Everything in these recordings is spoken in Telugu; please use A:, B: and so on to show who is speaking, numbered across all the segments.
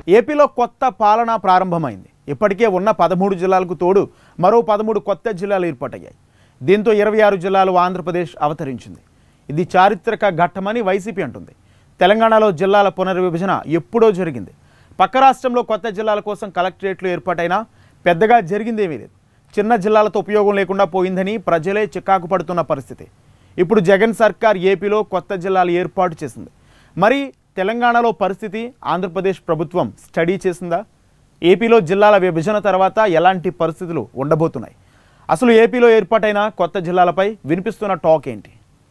A: ఏపీలో కొత్త పాలన ప్రారంభమైంది ఇప్పటికే ఉన్న పదమూడు జిల్లాలకు తోడు మరో పదమూడు కొత్త జిల్లాలు ఏర్పాటయ్యాయి దీంతో ఇరవై ఆరు జిల్లాలు ఆంధ్రప్రదేశ్ అవతరించింది ఇది చారిత్రక ఘట్టమని వైసీపీ అంటుంది తెలంగాణలో జిల్లాల పునర్విభజన ఎప్పుడో జరిగింది పక్క రాష్ట్రంలో కొత్త జిల్లాల కోసం కలెక్టరేట్లు ఏర్పాటైనా పెద్దగా జరిగిందేమీ లేదు చిన్న జిల్లాలతో ఉపయోగం లేకుండా పోయిందని ప్రజలే చికాకు పడుతున్న పరిస్థితి ఇప్పుడు జగన్ సర్కార్ ఏపీలో కొత్త జిల్లాలు ఏర్పాటు చేసింది మరి తెలంగాణలో పరిస్థితి ఆంధ్రప్రదేశ్ ప్రభుత్వం స్టడీ చేసిందా ఏపీలో జిల్లాల విభజన తర్వాత ఎలాంటి పరిస్థితులు ఉండబోతున్నాయి అసలు ఏపీలో ఏర్పాటైన కొత్త జిల్లాలపై వినిపిస్తున్న టాక్ ఏంటి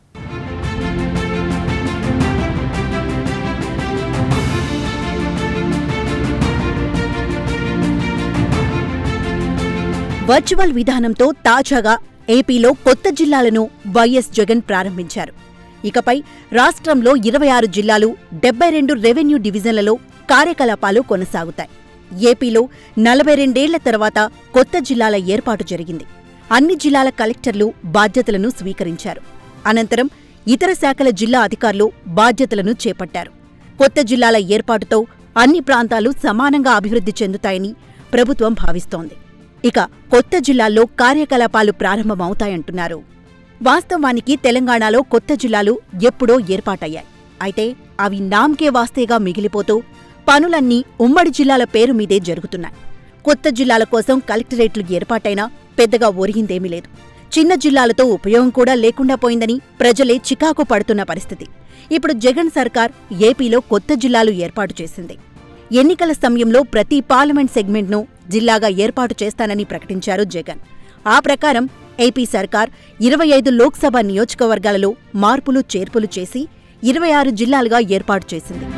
B: వర్చువల్ విధానంతో తాజాగా ఏపీలో కొత్త జిల్లాలను వైఎస్ జగన్ ప్రారంభించారు ఇకపై రాష్ట్రంలో ఇరవై ఆరు జిల్లాలు డెబ్బై రెండు రెవెన్యూ డివిజన్లలో కార్యకలాపాలు కొనసాగుతాయి ఏపీలో నలభై రెండేళ్ల తర్వాత కొత్త జిల్లాల ఏర్పాటు జరిగింది అన్ని జిల్లాల కలెక్టర్లు బాధ్యతలను స్వీకరించారు అనంతరం ఇతర శాఖల జిల్లా అధికారులు బాధ్యతలను చేపట్టారు కొత్త జిల్లాల ఏర్పాటుతో అన్ని ప్రాంతాలు సమానంగా అభివృద్ధి చెందుతాయని ప్రభుత్వం భావిస్తోంది ఇక కొత్త జిల్లాల్లో కార్యకలాపాలు ప్రారంభమవుతాయంటున్నారు వాస్తవానికి తెలంగాణలో కొత్త జిల్లాలు ఎప్పుడో ఏర్పాటయ్యాయి అయితే అవి నామ్కే వాస్తేగా మిగిలిపోతూ పనులన్నీ ఉమ్మడి జిల్లాల పేరు మీదే జరుగుతున్నాయి కొత్త జిల్లాల కోసం కలెక్టరేట్లు ఏర్పాటైనా పెద్దగా ఒరిగిందేమీ లేదు చిన్న జిల్లాలతో ఉపయోగం కూడా లేకుండా పోయిందని ప్రజలే చికాకు పడుతున్న పరిస్థితి ఇప్పుడు జగన్ సర్కార్ ఏపీలో కొత్త జిల్లాలు ఏర్పాటు చేసింది ఎన్నికల సమయంలో ప్రతి పార్లమెంట్ సెగ్మెంట్ను జిల్లాగా ఏర్పాటు చేస్తానని ప్రకటించారు జగన్ ఆ ప్రకారం ఏపీ సర్కార్ ఇరవై ఐదు లోక్సభ నియోజకవర్గాలలో మార్పులు చేర్పులు చేసి ఇరవై ఆరు జిల్లాలుగా ఏర్పాటు చేసింది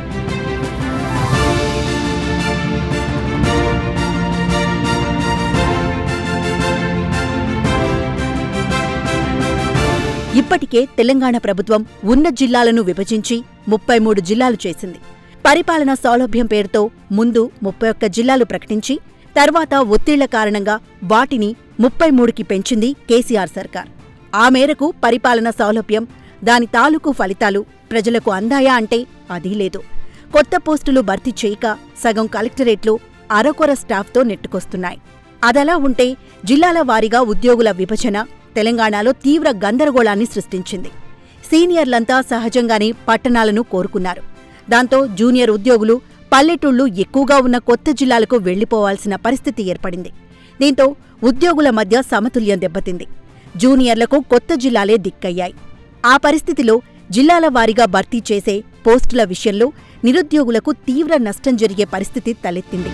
B: ఇప్పటికే తెలంగాణ ప్రభుత్వం ఉన్న జిల్లాలను విభజించి ముప్పై మూడు జిల్లాలు చేసింది పరిపాలనా సౌలభ్యం పేరుతో ముందు ముప్పై ఒక్క జిల్లాలు ప్రకటించి తర్వాత ఒత్తిళ్ల కారణంగా వాటిని ముప్పై మూడుకి పెంచింది కేసీఆర్ సర్కార్ ఆ మేరకు పరిపాలనా సౌలభ్యం దాని తాలూకు ఫలితాలు ప్రజలకు అందాయా అంటే అదీ లేదు కొత్త పోస్టులు భర్తీ చేయక సగం కలెక్టరేట్లు అరకొర స్టాఫ్తో నెట్టుకొస్తున్నాయి అదలా ఉంటే జిల్లాల వారీగా ఉద్యోగుల విభజన తెలంగాణలో తీవ్ర గందరగోళాన్ని సృష్టించింది సీనియర్లంతా సహజంగానే పట్టణాలను కోరుకున్నారు దాంతో జూనియర్ ఉద్యోగులు పల్లెటూళ్లు ఎక్కువగా ఉన్న కొత్త జిల్లాలకు వెళ్లిపోవాల్సిన పరిస్థితి ఏర్పడింది దీంతో ఉద్యోగుల మధ్య సమతుల్యం దెబ్బతింది జూనియర్లకు కొత్త జిల్లాలే దిక్కయ్యాయి ఆ పరిస్థితిలో జిల్లాల వారీగా భర్తీ చేసే పోస్టుల విషయంలో నిరుద్యోగులకు తీవ్ర నష్టం జరిగే పరిస్థితి తలెత్తింది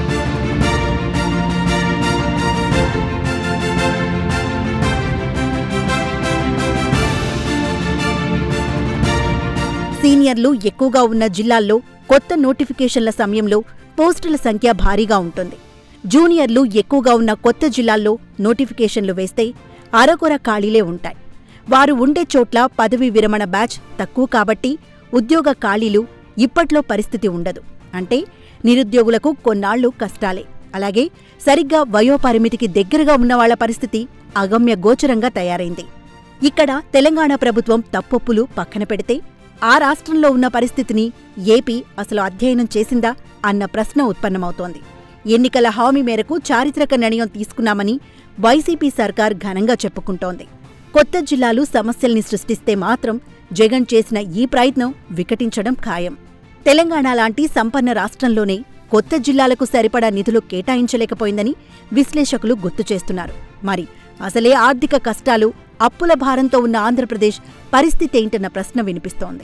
B: సీనియర్లు ఎక్కువగా ఉన్న జిల్లాల్లో కొత్త నోటిఫికేషన్ల సమయంలో పోస్టుల సంఖ్య భారీగా ఉంటుంది జూనియర్లు ఎక్కువగా ఉన్న కొత్త జిల్లాల్లో నోటిఫికేషన్లు వేస్తే అరకొర ఖాళీలే ఉంటాయి వారు ఉండే చోట్ల పదవీ విరమణ బ్యాచ్ తక్కువ కాబట్టి ఉద్యోగ ఖాళీలు ఇప్పట్లో పరిస్థితి ఉండదు అంటే నిరుద్యోగులకు కొన్నాళ్లు కష్టాలే అలాగే సరిగ్గా వయోపరిమితికి దగ్గరగా ఉన్నవాళ్ల పరిస్థితి అగమ్య గోచరంగా తయారైంది ఇక్కడ తెలంగాణ ప్రభుత్వం తప్పొప్పులు పక్కన పెడితే ఆ రాష్ట్రంలో ఉన్న పరిస్థితిని ఏపీ అసలు అధ్యయనం చేసిందా అన్న ప్రశ్న ఉత్పన్నమవుతోంది ఎన్నికల హామీ మేరకు చారిత్రక నిర్ణయం తీసుకున్నామని వైసీపీ సర్కార్ ఘనంగా చెప్పుకుంటోంది కొత్త జిల్లాలు సమస్యల్ని సృష్టిస్తే మాత్రం జగన్ చేసిన ఈ ప్రయత్నం వికటించడం ఖాయం తెలంగాణ లాంటి సంపన్న రాష్ట్రంలోనే కొత్త జిల్లాలకు సరిపడా నిధులు కేటాయించలేకపోయిందని విశ్లేషకులు గుర్తు చేస్తున్నారు మరి అసలే ఆర్థిక కష్టాలు అప్పుల భారంతో ఉన్న ఆంధ్రప్రదేశ్ పరిస్థితి ఏంటన్న ప్రశ్న వినిపిస్తోంది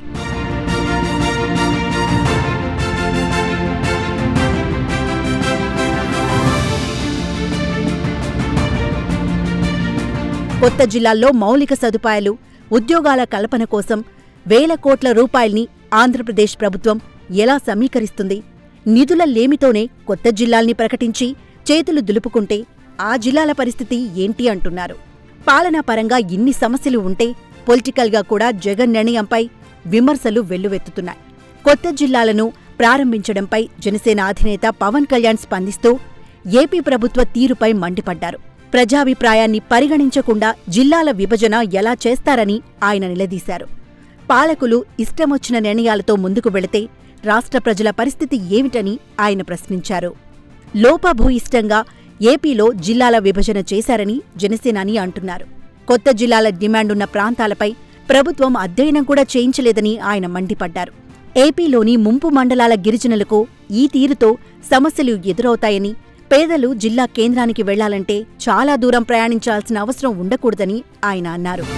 B: కొత్త జిల్లాల్లో మౌలిక సదుపాయాలు ఉద్యోగాల కల్పన కోసం వేల కోట్ల రూపాయల్ని ఆంధ్రప్రదేశ్ ప్రభుత్వం ఎలా సమీకరిస్తుంది నిధుల లేమితోనే కొత్త జిల్లాల్ని ప్రకటించి చేతులు దులుపుకుంటే ఆ జిల్లాల పరిస్థితి ఏంటి అంటున్నారు పాలనా పరంగా ఇన్ని సమస్యలు ఉంటే పొలిటికల్గా కూడా జగన్ నిర్ణయంపై విమర్శలు వెల్లువెత్తుతున్నాయి కొత్త జిల్లాలను ప్రారంభించడంపై జనసేన అధినేత పవన్ కళ్యాణ్ స్పందిస్తూ ఏపీ ప్రభుత్వ తీరుపై మండిపడ్డారు ప్రజాభిప్రాయాన్ని పరిగణించకుండా జిల్లాల విభజన ఎలా చేస్తారని ఆయన నిలదీశారు పాలకులు ఇష్టమొచ్చిన నిర్ణయాలతో ముందుకు వెళితే రాష్ట్ర ప్రజల పరిస్థితి ఏమిటని ఆయన ప్రశ్నించారు లోపభూయిష్టంగా ఏపీలో జిల్లాల విభజన చేశారని జనసేనాని అంటున్నారు కొత్త జిల్లాల డిమాండున్న ప్రాంతాలపై ప్రభుత్వం అధ్యయనం కూడా చేయించలేదని ఆయన మండిపడ్డారు ఏపీలోని ముంపు మండలాల గిరిజనులకు ఈ తీరుతో సమస్యలు ఎదురవుతాయని పేదలు జిల్లా కేంద్రానికి వెళ్లాలంటే చాలా దూరం ప్రయాణించాల్సిన అవసరం ఉండకూడదని ఆయన అన్నారు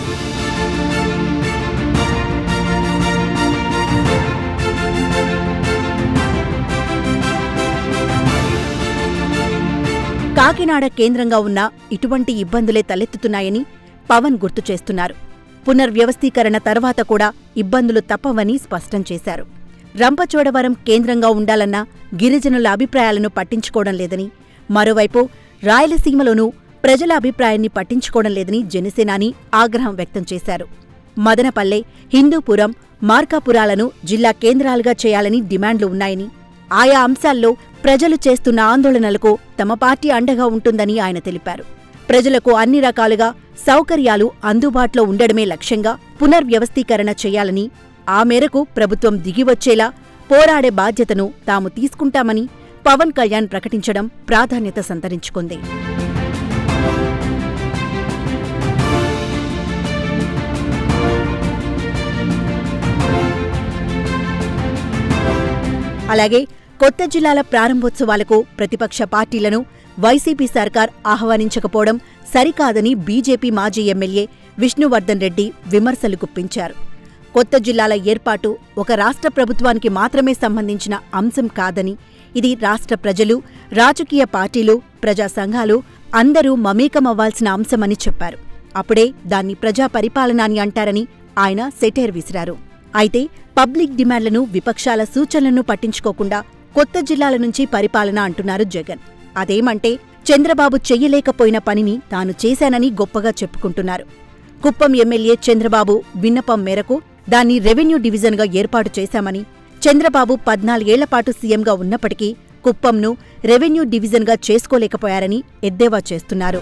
B: కాకినాడ కేంద్రంగా ఉన్న ఇటువంటి ఇబ్బందులే తలెత్తుతున్నాయని పవన్ గుర్తు చేస్తున్నారు పునర్వ్యవస్థీకరణ తర్వాత కూడా ఇబ్బందులు తప్పవని స్పష్టం చేశారు రంపచోడవరం కేంద్రంగా ఉండాలన్న గిరిజనుల అభిప్రాయాలను పట్టించుకోవడం లేదని మరోవైపు రాయలసీమలోనూ ప్రజల అభిప్రాయాన్ని పట్టించుకోవడం లేదని జనసేనాని ఆగ్రహం వ్యక్తం చేశారు మదనపల్లె హిందూపురం మార్కాపురాలను జిల్లా కేంద్రాలుగా చేయాలని డిమాండ్లు ఉన్నాయని ఆయా అంశాల్లో ప్రజలు చేస్తున్న ఆందోళనలకు తమ పార్టీ అండగా ఉంటుందని ఆయన తెలిపారు ప్రజలకు అన్ని రకాలుగా సౌకర్యాలు అందుబాటులో ఉండడమే లక్ష్యంగా పునర్వ్యవస్థీకరణ చేయాలని ఆ మేరకు ప్రభుత్వం దిగివచ్చేలా పోరాడే బాధ్యతను తాము తీసుకుంటామని పవన్ కళ్యాణ్ ప్రకటించడం ప్రాధాన్యత సంతరించుకుంది అలాగే కొత్త జిల్లాల ప్రారంభోత్సవాలకు ప్రతిపక్ష పార్టీలను వైసీపీ సర్కార్ ఆహ్వానించకపోవడం సరికాదని బీజేపీ మాజీ ఎమ్మెల్యే విష్ణువర్ధన్ రెడ్డి విమర్శలు గుప్పించారు కొత్త జిల్లాల ఏర్పాటు ఒక రాష్ట్ర ప్రభుత్వానికి మాత్రమే సంబంధించిన అంశం కాదని ఇది రాష్ట్ర ప్రజలు రాజకీయ పార్టీలు ప్రజా సంఘాలు అందరూ మమేకమవ్వాల్సిన అంశమని చెప్పారు అప్పుడే దాన్ని ప్రజా పరిపాలన అని అంటారని ఆయన సెటైర్ విసిరారు అయితే పబ్లిక్ డిమాండ్లను విపక్షాల సూచనలను పట్టించుకోకుండా కొత్త జిల్లాల నుంచి పరిపాలన అంటున్నారు జగన్ అదేమంటే చంద్రబాబు చెయ్యలేకపోయిన పనిని తాను చేశానని గొప్పగా చెప్పుకుంటున్నారు కుప్పం ఎమ్మెల్యే చంద్రబాబు విన్నపం మేరకు దాన్ని రెవెన్యూ డివిజన్గా ఏర్పాటు చేశామని చంద్రబాబు పద్నాలుగేళ్లపాటు సీఎంగా ఉన్నప్పటికీ కుప్పంను రెవెన్యూ డివిజన్గా చేసుకోలేకపోయారని ఎద్దేవా చేస్తున్నారు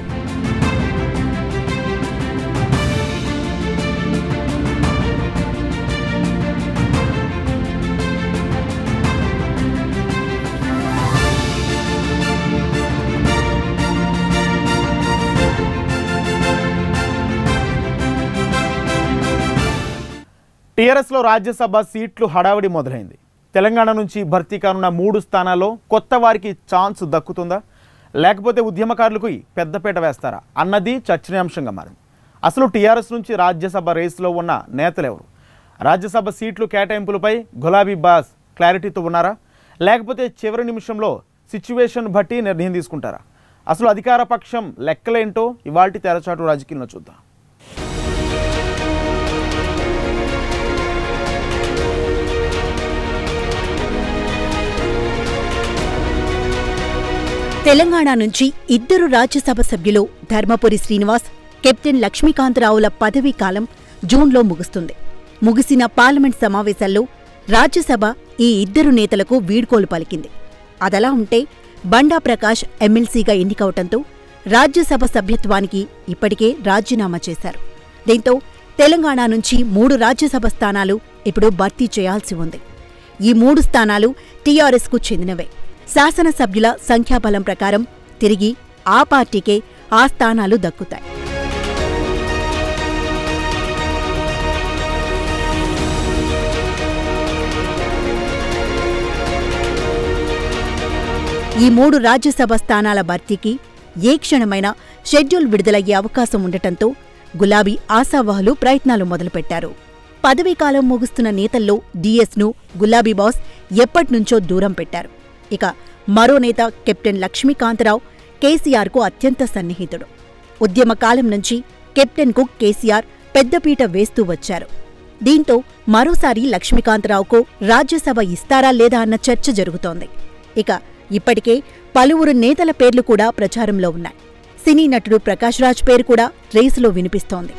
A: టీఆర్ఎస్లో రాజ్యసభ సీట్లు హడావిడి మొదలైంది తెలంగాణ నుంచి భర్తీ కానున్న మూడు స్థానాల్లో కొత్త వారికి ఛాన్స్ దక్కుతుందా లేకపోతే ఉద్యమకారులకు పెద్దపీట వేస్తారా అన్నది చర్చనీయాంశంగా మారింది అసలు టీఆర్ఎస్ నుంచి రాజ్యసభ రేసులో ఉన్న నేతలెవరు రాజ్యసభ సీట్లు కేటాయింపులపై గులాబీ బాస్ క్లారిటీతో ఉన్నారా లేకపోతే చివరి నిమిషంలో సిచ్యువేషన్ బట్టి నిర్ణయం తీసుకుంటారా అసలు అధికార పక్షం లెక్కలేంటో ఇవాల్టి తెరచాటు రాజకీయంలో చూద్దాం
B: తెలంగాణ నుంచి ఇద్దరు రాజ్యసభ సభ్యులు ధర్మపురి శ్రీనివాస్ కెప్టెన్ లక్ష్మీకాంతరావుల పదవీ కాలం జూన్లో ముగుస్తుంది ముగిసిన పార్లమెంట్ సమావేశాల్లో రాజ్యసభ ఈ ఇద్దరు నేతలకు వీడ్కోలు పలికింది అదలా ఉంటే బండా ప్రకాష్ ఎమ్మెల్సీగా ఎన్నికవటంతో రాజ్యసభ సభ్యత్వానికి ఇప్పటికే రాజీనామా చేశారు దీంతో తెలంగాణ నుంచి మూడు రాజ్యసభ స్థానాలు ఇప్పుడు భర్తీ చేయాల్సి ఉంది ఈ మూడు స్థానాలు టీఆర్ఎస్కు చెందినవే శాసనసభ్యుల సంఖ్యాబలం ప్రకారం తిరిగి ఆ పార్టీకే ఆ స్థానాలు దక్కుతాయి ఈ మూడు రాజ్యసభ స్థానాల భర్తీకి ఏ క్షణమైనా షెడ్యూల్ విడుదలయ్యే అవకాశం ఉండటంతో గులాబీ ఆశావహులు ప్రయత్నాలు మొదలుపెట్టారు పదవీకాలం ముగుస్తున్న నేతల్లో డీఎస్ను గులాబీ బాస్ ఎప్పట్నుంచో దూరం పెట్టారు ఇక మరో నేత కెప్టెన్ లక్ష్మీకాంతరావు కేసీఆర్కు అత్యంత సన్నిహితుడు ఉద్యమకాలం నుంచి కెప్టెన్కు కేసీఆర్ పెద్దపీట వేస్తూ వచ్చారు దీంతో మరోసారి లక్ష్మీకాంతరావుకు రాజ్యసభ ఇస్తారా లేదా అన్న చర్చ జరుగుతోంది ఇక ఇప్పటికే పలువురు నేతల పేర్లు కూడా ప్రచారంలో ఉన్నాయి సినీ నటుడు ప్రకాష్ రాజ్ పేరు కూడా రేసులో వినిపిస్తోంది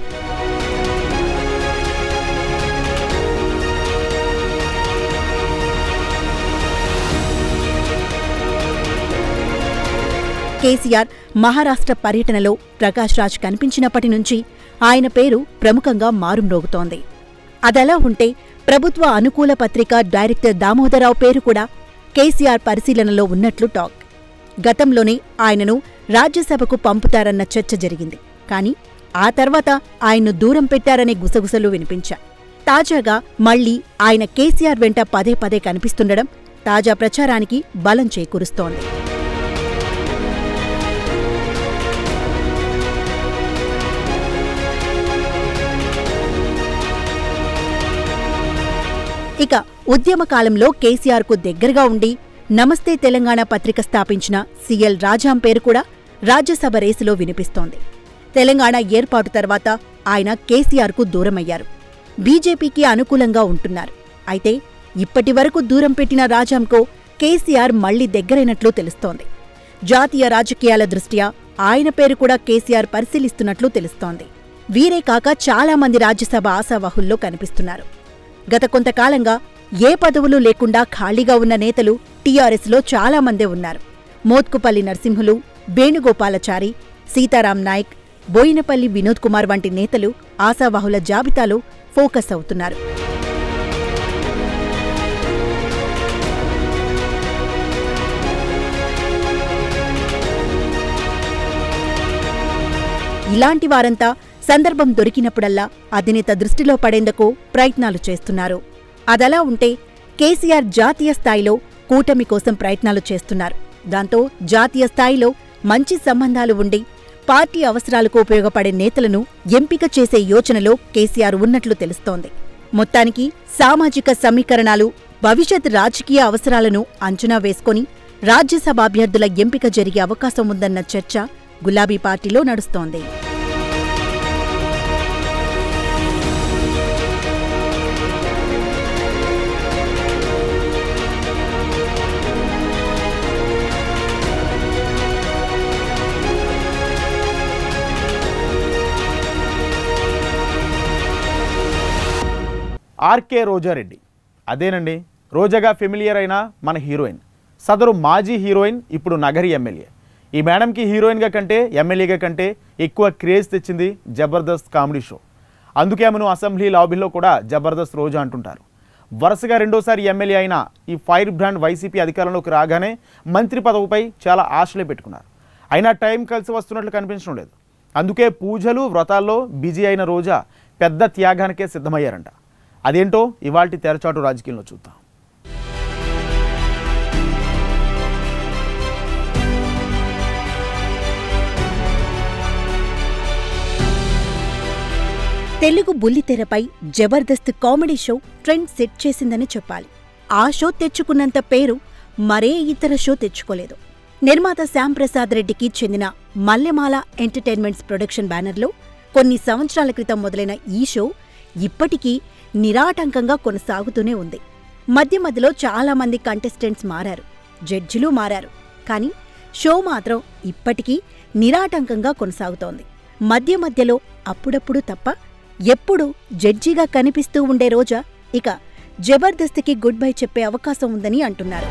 B: కేసీఆర్ మహారాష్ట్ర పర్యటనలో ప్రకాష్ రాజ్ కనిపించినప్పటి నుంచి ఆయన పేరు ప్రముఖంగా మారుమ్రోగుతోంది అదలా ఉంటే ప్రభుత్వ అనుకూల పత్రిక డైరెక్టర్ దామోదరరావు పేరు కూడా కేసీఆర్ పరిశీలనలో ఉన్నట్లు టాక్ గతంలోనే ఆయనను రాజ్యసభకు పంపుతారన్న చర్చ జరిగింది కానీ ఆ తర్వాత ఆయన్ను దూరం పెట్టారనే గుసగుసలు వినిపించా తాజాగా మళ్లీ ఆయన కేసీఆర్ వెంట పదే పదే కనిపిస్తుండడం తాజా ప్రచారానికి బలం చేకూరుస్తోంది ఇక ఉద్యమ కాలంలో కేసీఆర్కు దగ్గరగా ఉండి నమస్తే తెలంగాణ పత్రిక స్థాపించిన సీఎల్ రాజాం పేరు కూడా రాజ్యసభ రేసులో వినిపిస్తోంది తెలంగాణ ఏర్పాటు తర్వాత ఆయన కేసీఆర్కు దూరమయ్యారు బీజేపీకి అనుకూలంగా ఉంటున్నారు అయితే ఇప్పటి వరకు దూరం పెట్టిన రాజాంకు కేసీఆర్ మళ్లీ దగ్గరైనట్లు తెలుస్తోంది జాతీయ రాజకీయాల దృష్ట్యా ఆయన పేరు కూడా కేసీఆర్ పరిశీలిస్తున్నట్లు తెలుస్తోంది వీరే కాక చాలా మంది రాజ్యసభ ఆశావాహుల్లో కనిపిస్తున్నారు గత కొంతకాలంగా ఏ పదవులు లేకుండా ఖాళీగా ఉన్న నేతలు టీఆర్ఎస్లో చాలా మందే ఉన్నారు మోత్కుపల్లి నరసింహులు వేణుగోపాలచారి సీతారాం నాయక్ బోయినపల్లి వినోద్ కుమార్ వంటి నేతలు ఆశావాహుల జాబితాలో ఫోకస్ అవుతున్నారు ఇలాంటి వారంతా సందర్భం దొరికినప్పుడల్లా అధినేత దృష్టిలో పడేందుకు ప్రయత్నాలు చేస్తున్నారు అదలా ఉంటే కేసీఆర్ జాతీయ స్థాయిలో కూటమి కోసం ప్రయత్నాలు చేస్తున్నారు దాంతో జాతీయ స్థాయిలో మంచి సంబంధాలు ఉండి పార్టీ అవసరాలకు ఉపయోగపడే నేతలను ఎంపిక చేసే యోచనలో కేసీఆర్ ఉన్నట్లు తెలుస్తోంది మొత్తానికి సామాజిక సమీకరణాలు భవిష్యత్ రాజకీయ అవసరాలను అంచనా వేసుకొని రాజ్యసభ అభ్యర్థుల ఎంపిక జరిగే అవకాశం ఉందన్న చర్చ గులాబీ పార్టీలో నడుస్తోంది
A: ఆర్కే రోజారెడ్డి అదేనండి రోజాగా ఫెమిలియర్ అయిన మన హీరోయిన్ సదరు మాజీ హీరోయిన్ ఇప్పుడు నగరి ఎమ్మెల్యే ఈ మేడంకి హీరోయిన్గా కంటే ఎమ్మెల్యేగా కంటే ఎక్కువ క్రేజ్ తెచ్చింది జబర్దస్త్ కామెడీ షో అందుకే ఆమెను అసెంబ్లీ లాబీలో కూడా జబర్దస్త్ రోజా అంటుంటారు వరుసగా రెండోసారి ఎమ్మెల్యే అయిన ఈ ఫైర్ బ్రాండ్ వైసీపీ అధికారంలోకి రాగానే మంత్రి పదవిపై చాలా ఆశలే పెట్టుకున్నారు అయినా టైం కలిసి వస్తున్నట్లు కనిపించడం లేదు అందుకే పూజలు వ్రతాల్లో బిజీ అయిన రోజా పెద్ద త్యాగానికే సిద్ధమయ్యారంట అదేంటో ఇవాల్టి తెరచాటు రాజకీయంలో చూద్దాం
B: తెలుగు బుల్లితెరపై Jabardasth comedy show trend set చేసిందని చెప్పాలి ఆ షో తెచ్చుకున్నంత పేరు మరే ఇతర షో తెచ్చుకోలేదు నిర్మాత శ్యాంప్రసాద్ రెడ్డికి చెందిన మల్లెమాల ఎంటర్టైన్మెంట్స్ ప్రొడక్షన్ బ్యానర్లో కొన్ని సంవత్సరాల క్రితం మొదలైన ఈ షో ఇప్పటికీ నిరాటంకంగా కొనసాగుతూనే ఉంది మధ్య మధ్యలో చాలా మంది కంటెస్టెంట్స్ మారారు జడ్జిలు మారారు కానీ షో మాత్రం ఇప్పటికీ నిరాటంకంగా కొనసాగుతోంది మధ్య మధ్యలో అప్పుడప్పుడు తప్ప ఎప్పుడు జడ్జిగా కనిపిస్తూ ఉండే రోజా ఇక జబర్దస్త్కి గుడ్ బై చెప్పే అవకాశం ఉందని అంటున్నారు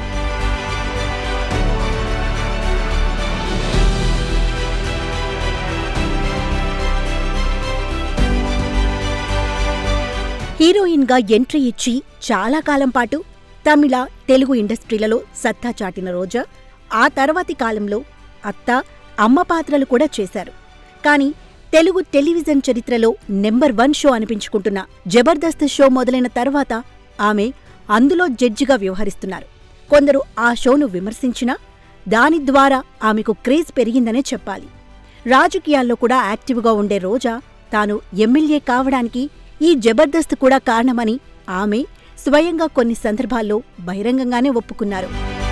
B: హీరోయిన్గా ఎంట్రీ ఇచ్చి చాలా కాలం పాటు తమిళ తెలుగు ఇండస్ట్రీలలో సత్తా చాటిన రోజా ఆ తర్వాతి కాలంలో అత్త అమ్మ పాత్రలు కూడా చేశారు కానీ తెలుగు టెలివిజన్ చరిత్రలో నెంబర్ వన్ షో అనిపించుకుంటున్న జబర్దస్త్ షో మొదలైన తర్వాత ఆమె అందులో జడ్జిగా వ్యవహరిస్తున్నారు కొందరు ఆ షోను విమర్శించినా దాని ద్వారా ఆమెకు క్రేజ్ పెరిగిందనే చెప్పాలి రాజకీయాల్లో కూడా యాక్టివ్గా ఉండే రోజా తాను ఎమ్మెల్యే కావడానికి ఈ జబర్దస్త్ కూడా కారణమని ఆమె స్వయంగా కొన్ని సందర్భాల్లో బహిరంగంగానే ఒప్పుకున్నారు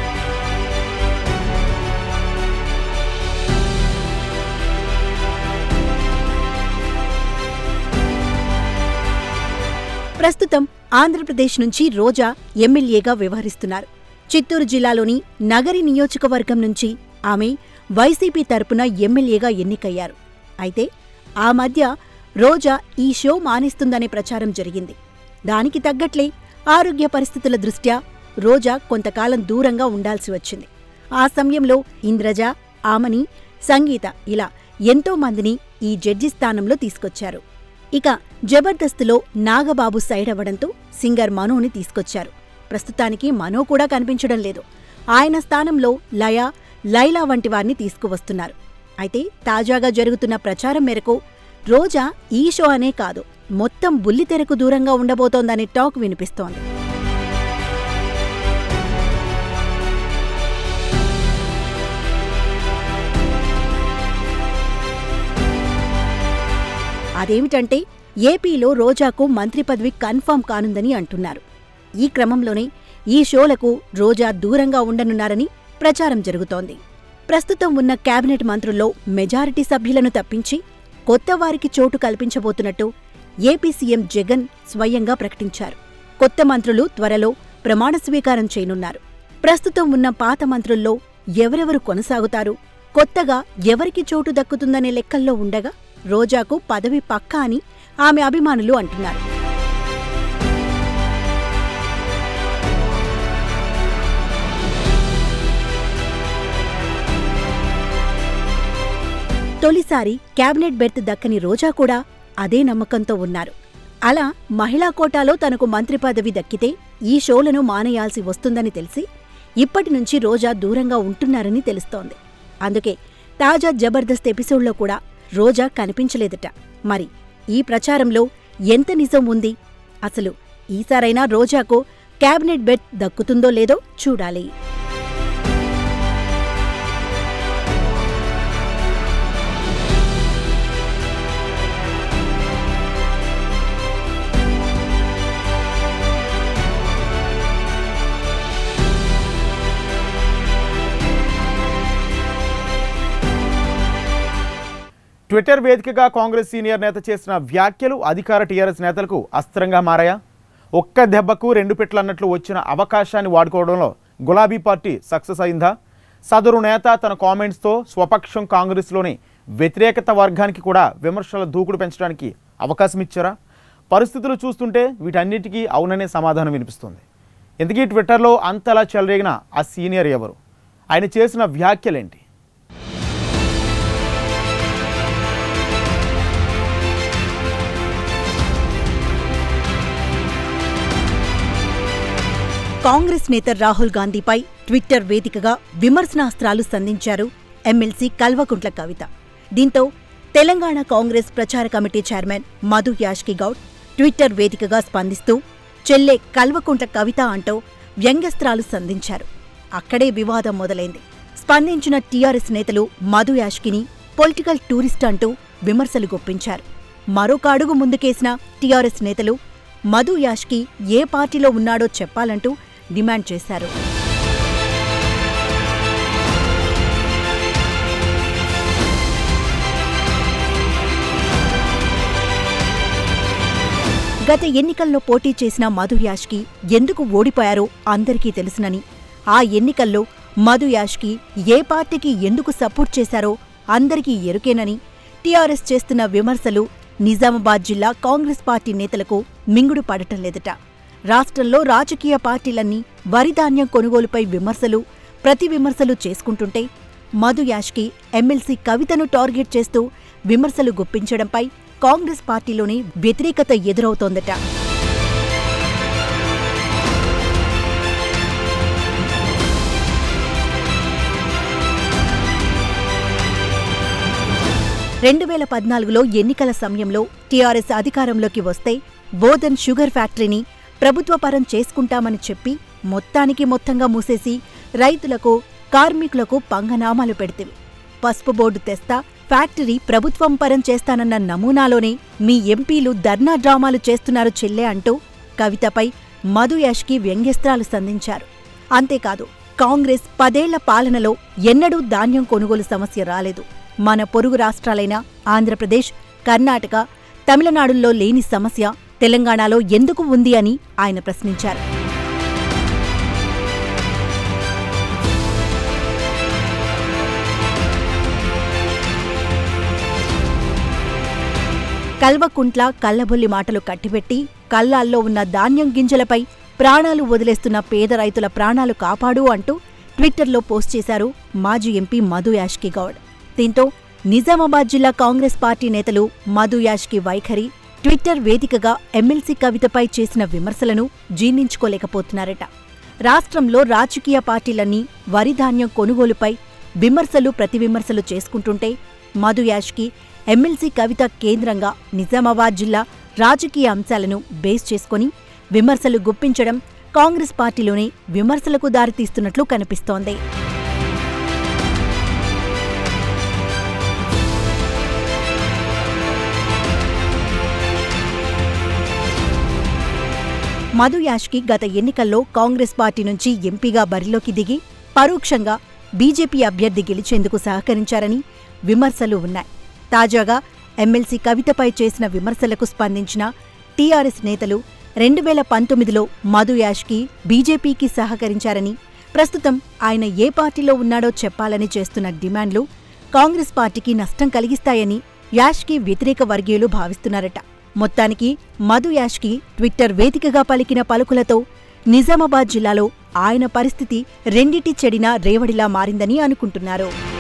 B: ప్రస్తుతం ఆంధ్రప్రదేశ్ నుంచి రోజా ఎమ్మెల్యేగా వ్యవహరిస్తున్నారు చిత్తూరు జిల్లాలోని నగరి నియోజకవర్గం నుంచి ఆమె వైసీపీ తరపున ఎమ్మెల్యేగా ఎన్నికయ్యారు అయితే ఆ మధ్య రోజా ఈ షో మానేస్తుందనే ప్రచారం జరిగింది దానికి తగ్గట్లే ఆరోగ్య పరిస్థితుల దృష్ట్యా రోజా కొంతకాలం దూరంగా ఉండాల్సి వచ్చింది ఆ సమయంలో ఇంద్రజ ఆమని సంగీత ఇలా ఎంతో మందిని ఈ జడ్జి స్థానంలో తీసుకొచ్చారు ఇక జబర్దస్త్లో నాగబాబు సైడ్ అవ్వడంతో సింగర్ మనోని తీసుకొచ్చారు ప్రస్తుతానికి మనో కూడా కనిపించడం లేదు ఆయన స్థానంలో లయ లైలా వంటి వారిని తీసుకువస్తున్నారు అయితే తాజాగా జరుగుతున్న ప్రచారం మేరకు రోజా ఈ షో అనే కాదు మొత్తం బుల్లితెరకు దూరంగా ఉండబోతోందనే టాక్ వినిపిస్తోంది అదేమిటంటే ఏపీలో రోజాకు మంత్రి పదవి కన్ఫర్మ్ కానుందని అంటున్నారు ఈ క్రమంలోనే ఈ షోలకు రోజా దూరంగా ఉండనున్నారని ప్రచారం జరుగుతోంది ప్రస్తుతం ఉన్న కేబినెట్ మంత్రుల్లో మెజారిటీ సభ్యులను తప్పించి కొత్త వారికి చోటు కల్పించబోతున్నట్టు ఏపీ సీఎం జగన్ స్వయంగా ప్రకటించారు కొత్త మంత్రులు త్వరలో ప్రమాణ స్వీకారం చేయనున్నారు ప్రస్తుతం ఉన్న పాత మంత్రుల్లో ఎవరెవరు కొనసాగుతారు కొత్తగా ఎవరికి చోటు దక్కుతుందనే లెక్కల్లో ఉండగా రోజాకు పదవి పక్కా అని ఆమె అభిమానులు అంటున్నారు తొలిసారి కేబినెట్ బెర్త్ దక్కని రోజా కూడా అదే నమ్మకంతో ఉన్నారు అలా మహిళా కోటాలో తనకు మంత్రి పదవి దక్కితే ఈ షోలను మానేయాల్సి వస్తుందని తెలిసి ఇప్పటి నుంచి రోజా దూరంగా ఉంటున్నారని తెలుస్తోంది అందుకే తాజా జబర్దస్త్ ఎపిసోడ్లో కూడా రోజా కనిపించలేదట మరి ఈ ప్రచారంలో ఎంత నిజం ఉంది అసలు ఈసారైనా రోజాకు కేబినెట్ బెర్త్ దక్కుతుందో లేదో చూడాలి
A: ట్విట్టర్ వేదికగా కాంగ్రెస్ సీనియర్ నేత చేసిన వ్యాఖ్యలు అధికార టీఆర్ఎస్ నేతలకు అస్త్రంగా మారాయా ఒక్క దెబ్బకు రెండు పెట్లు అన్నట్లు వచ్చిన అవకాశాన్ని వాడుకోవడంలో గులాబీ పార్టీ సక్సెస్ అయిందా సదరు నేత తన కామెంట్స్తో స్వపక్షం కాంగ్రెస్లోని వ్యతిరేకత వర్గానికి కూడా విమర్శల దూకుడు పెంచడానికి అవకాశం ఇచ్చారా పరిస్థితులు చూస్తుంటే వీటన్నిటికీ అవుననే సమాధానం వినిపిస్తుంది ఇంతకీ ట్విట్టర్లో అంతలా చెలరేగిన ఆ సీనియర్ ఎవరు ఆయన చేసిన వ్యాఖ్యలేంటి
B: కాంగ్రెస్ నేత రాహుల్ గాంధీపై ట్విట్టర్ వేదికగా విమర్శనాస్త్రాలు సంధించారు ఎమ్మెల్సీ కల్వకుంట్ల కవిత దీంతో తెలంగాణ కాంగ్రెస్ ప్రచార committee chairman Madhu Yashki Goud Twitter వేదికగా స్పందిస్తూ చెల్లె కల్వకుంట్ల కవిత అంటూ వ్యంగ్యస్త్రాలు సంధించారు అక్కడే వివాదం మొదలైంది స్పందించిన టీఆర్ఎస్ నేతలు మధు యాష్కిని పొలిటికల్ టూరిస్ట్ అంటూ విమర్శలు గుప్పించారు మరొక అడుగు ముందుకేసిన టీఆర్ఎస్ నేతలు మధు యాష్కి ఏ పార్టీలో ఉన్నాడో చెప్పాలంటూ డిమాండ్ చేశారు గత ఎన్నికల్లో పోటీ చేసిన మధు యాష్కి ఎందుకు ఓడిపోయారో అందరికీ తెలుసునని ఆ ఎన్నికల్లో మధు యాష్కి ఏ పార్టీకి ఎందుకు సపోర్ట్ చేశారో అందరికీ ఎరుకేనని టీఆర్ఎస్ చేస్తున్న విమర్శలు నిజామాబాద్ జిల్లా కాంగ్రెస్ పార్టీ నేతలకు మింగుడు పడటం లేదట రాష్ట్రంలో రాజకీయ పార్టీలన్నీ వరిధాన్యం కొనుగోలుపై విమర్శలు ప్రతి విమర్శలు చేసుకుంటుంటే మధు యాష్కి ఎమ్మెల్సీ కవితను టార్గెట్ చేస్తూ విమర్శలు గుప్పించడంపై కాంగ్రెస్ పార్టీలోనే వ్యతిరేకత ఎదురవుతోందట రెండు వేల పద్నాలుగులో ఎన్నికల సమయంలో టీఆర్ఎస్ అధికారంలోకి వస్తే బోధన్ షుగర్ ఫ్యాక్టరీని ప్రభుత్వపరం చేసుకుంటామని చెప్పి మొత్తానికి మొత్తంగా మూసేసి రైతులకు కార్మికులకు పంగనామాలు పెడితే పసుపు బోర్డు తెస్తా ఫ్యాక్టరీ ప్రభుత్వం పరం చేస్తానన్న నమూనాలోనే మీ ఎంపీలు ధర్నా డ్రామాలు చేస్తున్నారు చెల్లె అంటూ కవితపై మధు యాష్కి వ్యంగ్యస్త్రాలు సంధించారు అంతేకాదు కాంగ్రెస్ పదేళ్ల పాలనలో ఎన్నడూ ధాన్యం కొనుగోలు సమస్య రాలేదు మన పొరుగు రాష్ట్రాలైన ఆంధ్రప్రదేశ్ కర్ణాటక తమిళనాడుల్లో లేని సమస్య తెలంగాణలో ఎందుకు ఉంది అని ఆయన ప్రశ్నించారు కల్వకుంట్ల కల్లబొల్లి మాటలు కట్టిపెట్టి కల్లాల్లో ఉన్న ధాన్యం గింజలపై ప్రాణాలు వదిలేస్తున్న పేద రైతుల ప్రాణాలు కాపాడు అంటూ ట్విట్టర్లో పోస్ట్ చేశారు మాజీ ఎంపీ మధు యాష్కి గౌడ్ దీంతో నిజామాబాద్ జిల్లా కాంగ్రెస్ పార్టీ నేతలు మధు యాష్కి వైఖరి ట్విట్టర్ వేదికగా ఎమ్మెల్సీ కవితపై చేసిన విమర్శలను జీర్ణించుకోలేకపోతున్నారట రాష్ట్రంలో రాజకీయ పార్టీలన్నీ వరి ధాన్యం కొనుగోలుపై విమర్శలు ప్రతివిమర్శలు చేసుకుంటుంటే మధు యాష్కి ఎమ్మెల్సీ కవిత కేంద్రంగా నిజామాబాద్ జిల్లా రాజకీయ అంశాలను బేస్ చేసుకొని విమర్శలు గుప్పించడం కాంగ్రెస్ పార్టీలోనే విమర్శలకు దారితీస్తున్నట్లు కనిపిస్తోంది మధు యాష్కి గత ఎన్నికల్లో కాంగ్రెస్ పార్టీ నుంచి ఎంపీగా బరిలోకి దిగి పరోక్షంగా బీజేపీ అభ్యర్థి గెలిచేందుకు సహకరించారని విమర్శలు ఉన్నాయి తాజాగా ఎమ్మెల్సీ కవితపై చేసిన విమర్శలకు స్పందించిన టీఆర్ఎస్ నేతలు రెండు వేల పంతొమ్మిదిలో మధు యాష్కి బీజేపీకి సహకరించారని ప్రస్తుతం ఆయన ఏ పార్టీలో ఉన్నాడో చెప్పాలని చేస్తున్న డిమాండ్లు కాంగ్రెస్ పార్టీకి నష్టం కలిగిస్తాయని యాష్కి వ్యతిరేక వర్గీయులు భావిస్తున్నారట మొత్తానికి మధు యాష్కి ట్విట్టర్ వేదికగా పలికిన పలుకులతో నిజామాబాద్ జిల్లాలో ఆయన పరిస్థితి రెండిటి చెడిన రేవడిలా మారిందని అనుకుంటున్నారు